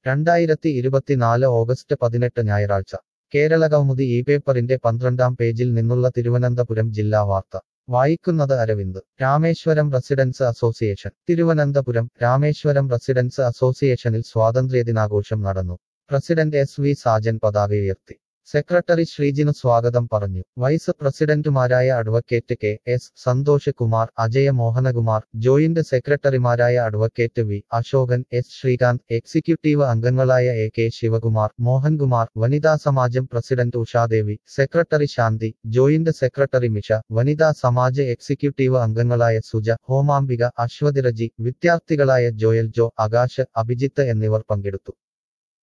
രണ്ടായിരത്തി ഇരുപത്തിനാല് ഓഗസ്റ്റ് പതിനെട്ട് ഞായറാഴ്ച കേരളകൗമുദി ഈ പേപ്പറിന്റെ പന്ത്രണ്ടാം പേജിൽ നിന്നുള്ള തിരുവനന്തപുരം ജില്ലാ വാർത്ത വായിക്കുന്നത് Aravind Rameswaram residence association Thiruvananthapuram Rameswaram residence അസോസിയേഷനിൽ സ്വാതന്ത്ര്യദിനാഘോഷം നടന്നു പ്രസിഡന്റ് എസ് വി സാജൻ പതാക ഉയർത്തി സെക്രട്ടറി ശ്രീജിനു സ്വാഗതം പറഞ്ഞു വൈസ് പ്രസിഡന്റുമാരായ advocate K S Santhosh Kumar Ajaya Mohanakumar joint സെക്രട്ടറിമാരായ advocate V Ashokan S Srikanth executive അംഗങ്ങളായ എ കെ ശിവകുമാർ മോഹൻകുമാർ വനിതാ സമാജം president Ushadevi secretary Shanthi joint secretary Misha വനിതാ സമാജ് എക്സിക്യൂട്ടീവ് അംഗങ്ങളായ സുജ ഹോമാംബിക അശ്വതിരജി വിദ്യാർത്ഥികളായ ജോയൽ ജോ ആകാശ് അഭിജിത്ത് എന്നിവർ പങ്കെടുത്തു